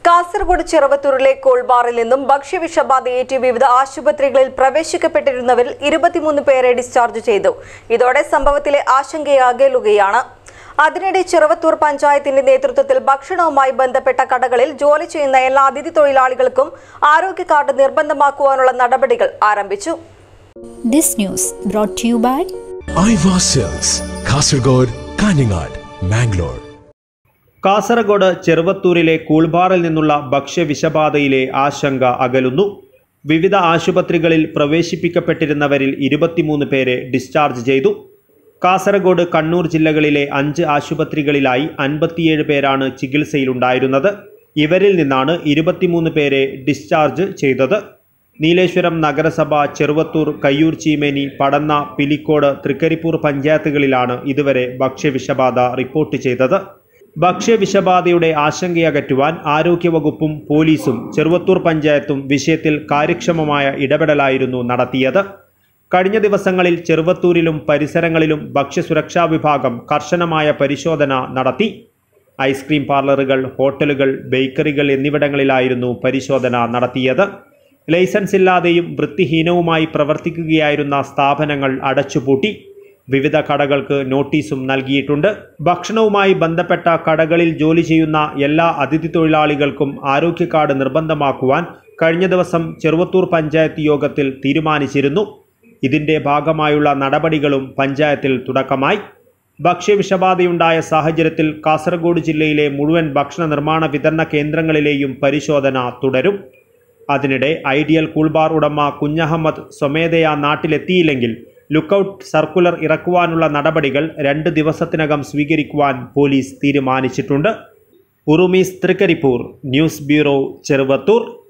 കാസർഗോഡ് ചെറുവത്തൂരിലെ കോൾബാറിൽ നിന്നും ഭക്ഷ്യവിഷബാധയേറ്റ് വിവിധ ആശുപത്രികളിൽ പ്രവേശിക്കപ്പെട്ടിരുന്നവരിൽ ഇരുപത്തിമൂന്ന് പേരെ ഡിസ്ചാർജ് ചെയ്തു ഇതോടെ സംഭവത്തിലെ ആശങ്കയകലുകയാണ് അതിനിടെ ചെറുവത്തൂർ പഞ്ചായത്തിന്റെ നേതൃത്വത്തിൽ ഭക്ഷണവുമായി ബന്ധപ്പെട്ട കടകളിൽ ജോലി ചെയ്യുന്ന എല്ലാ അതിഥി തൊഴിലാളികൾക്കും ആരോഗ്യ കാർഡ് നിർബന്ധമാക്കുവാനുള്ള നടപടികൾ ആരംഭിച്ചു This news brought to you by Aiwa sales Kasaragod Kanhangad Mangalore Kasaragod ചെറുവത്തൂരിലെ കൂൾബാറിൽ നിന്നുള്ള ഭക്ഷ്യവിഷബാധയിലെ ആശങ്ക അകലുന്നു വിവിധ ആശുപത്രികളിൽ പ്രവേശിപ്പിക്കപ്പെട്ടിരുന്നവരിൽ ഇരുപത്തിമൂന്ന് പേരെ ഡിസ്ചാർജ് ചെയ്തു കാസർഗോഡ് കണ്ണൂർ ജില്ലകളിലെ അഞ്ച് ആശുപത്രികളിലായി അൻപത്തിയേഴ് പേരാണ് ചികിത്സയിലുണ്ടായിരുന്നത് ഇവരിൽ നിന്നാണ് ഇരുപത്തിമൂന്ന് പേരെ ഡിസ്ചാർജ് ചെയ്തത് നീലേശ്വരം നഗരസഭ ചെറുവത്തൂർ കയ്യൂർ ചീമേനി പടന്ന പിലിക്കോട് തൃക്കരിപ്പൂർ പഞ്ചായത്തുകളിലാണ് ഇതുവരെ ഭക്ഷ്യവിഷബാധ റിപ്പോർട്ട് ചെയ്തത് ഭക്ഷ്യവിഷബാധയുടെ ആശങ്കയകറ്റുവാൻ ആരോഗ്യവകുപ്പും പോലീസും ചെറുവത്തൂർ പഞ്ചായത്തും വിഷയത്തിൽ കാര്യക്ഷമമായ ഇടപെടലായിരുന്നു നടത്തിയത് കഴിഞ്ഞ ദിവസങ്ങളിൽ ചെറുവത്തൂരിലും പരിസരങ്ങളിലും ഭക്ഷ്യസുരക്ഷാ വിഭാഗം കർശനമായ പരിശോധന നടത്തി ഐസ്ക്രീം പാർലറുകൾ ഹോട്ടലുകൾ ബേക്കറികൾ എന്നിവിടങ്ങളിലായിരുന്നു പരിശോധന നടത്തിയത് ലൈസൻസ് ഇല്ലാതെയും വൃത്തിഹീനവുമായി പ്രവർത്തിക്കുകയായിരുന്ന സ്ഥാപനങ്ങൾ അടച്ചുപൂട്ടി വിവിധ കടകൾക്ക് നോട്ടീസും നൽകിയിട്ടുണ്ട് ഭക്ഷണവുമായി ബന്ധപ്പെട്ട കടകളിൽ ജോലി ചെയ്യുന്ന എല്ലാ അതിഥി തൊഴിലാളികൾക്കും ആരോഗ്യ കാർഡ് നിർബന്ധമാക്കുവാൻ കഴിഞ്ഞ ദിവസം ചെറുവത്തൂർ പഞ്ചായത്ത് യോഗത്തിൽ തീരുമാനിച്ചിരുന്നു ഇതിന്റെ ഭാഗമായുള്ള നടപടികളും പഞ്ചായത്തിൽ തുടക്കമായി ഭക്ഷ്യവിഷബാധയുണ്ടായ സാഹചര്യത്തിൽ കാസർഗോഡ് ജില്ലയിലെ മുഴുവൻ ഭക്ഷണ നിർമ്മാണ വിതരണ കേന്ദ്രങ്ങളിലെയും പരിശോധന തുടരും അതിനിടെ ഐഡിയൽ കൂൾബാർ ഉടമ കുഞ്ഞഹമ്മദ് സ്വമേധയാ നാട്ടിലെത്തിയില്ലെങ്കിൽ ലുക്കൌട്ട് സർക്കുലർ ഇറക്കുവാനുള്ള നടപടികൾ രണ്ട് ദിവസത്തിനകം സ്വീകരിക്കുവാൻ പോലീസ് തീരുമാനിച്ചിട്ടുണ്ട് ഉറുമീസ് തൃക്കരിപ്പൂർ ന്യൂസ് ബ്യൂറോ ചെറുവത്തൂർ